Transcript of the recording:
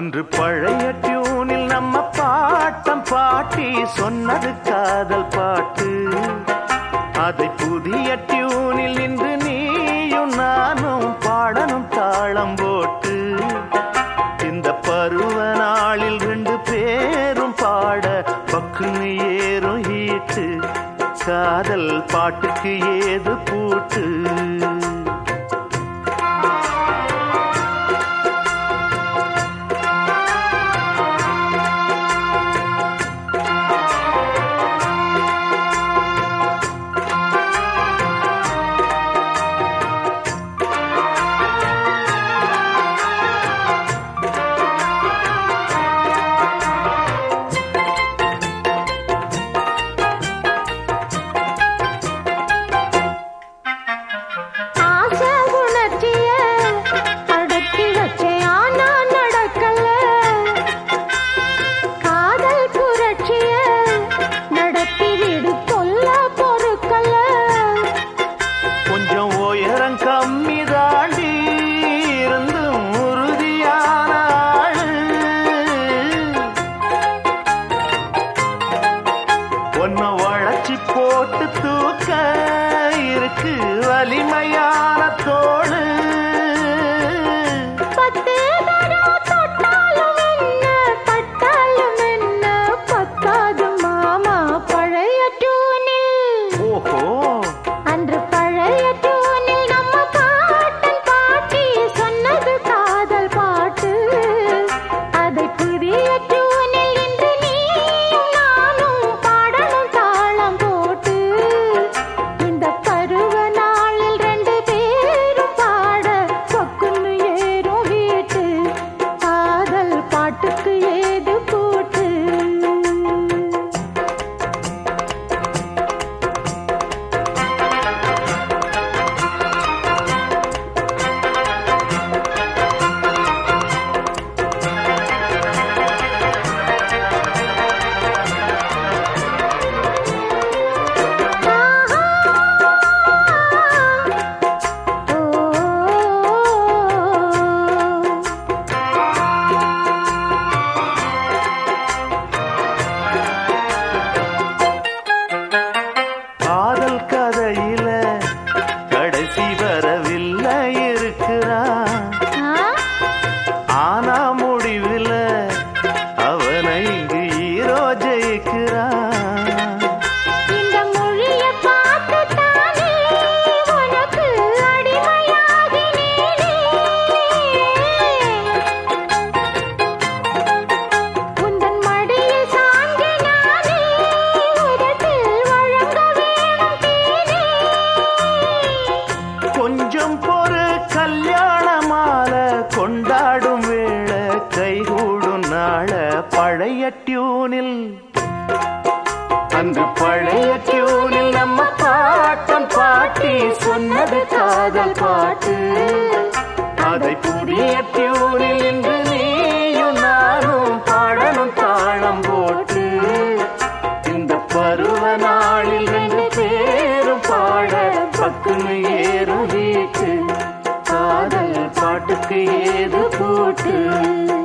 அன்று பழைய டியூனில் நம்ம பாட்டம் பாட்டி சொன்னது காதல் பாட்டு அதை புதிய டியூனில் இன்று நீயும் நானும் பாடணும் தாளம் போட்டு இந்த பருவ நாளில் ரெண்டு பேரும் பாட பக்குன்னு ஏறும் ஈட்டு காதல் பாட்டுக்கு ஏது பூட்டு ஆசை உணர்ச்சிய அடக்கி வச்சேன் ஆனா நடக்கல காதல் புரட்சிய நடத்தி விடு கொல்ல பொறுக்கல கொஞ்சம் உயரம் கம்மி தாண்டி இருந்தும் உறுதியான ஆளு ஒன்ன வளைச்சி போட்டு தூக்க இருக்கு வலிமையான தோளு பத்து தரம் தொட்டாலும் என்ன பட்டாலும் என்ன பத்தாது மாமா பழைய டூனில் ஓஹோ அன்று பழைய டூனில் நம்ம பாட்டன் பாட்டி சொன்னது காதல் பாட்டு அதை புதிய டூனில் இன்று நீயும் நானும் பாடணும் தாளம் போட்டு இந்த பருவ நாளில் ரெண்டு பேரும் பாட சொக்குன்னு ஏறும் வீட்டு காதல் பாட்டுக்கு ஏது போட்டு காதல் கதையில கடைசி வரவில்லை இருக்கிறான் ஆனா முடிவில் அவனை இங்கு ஈரோ ஜெயிக்கிறான் இந்த மொழிய பார்த்து தானே உனக்கு அடிமையாகினேனே உந்தன் மடியில் சாய்ந்து நானே உதட்டில் வழங்க வேணும் தேனே கொஞ்சம் பொறு கல்யாண மாலை கொண்டாடும் வேளை கைகூடும் நாள பழைய டியூனில் அந்த பழைய டியூனில் நம்ம பாட்டம் பாட்டி சொன்னது காதல் பாட்டு அதை புதிய டியூனில் இன்று நீயும் நானும் பாடணும் தாளம் போட்டு இந்த பருவ நாளில் ரெண்டு பேரும் பாட பக்குன்னு ஏறும் வீட்டு காதல் பாட்டுக்கு ஏது போட்டு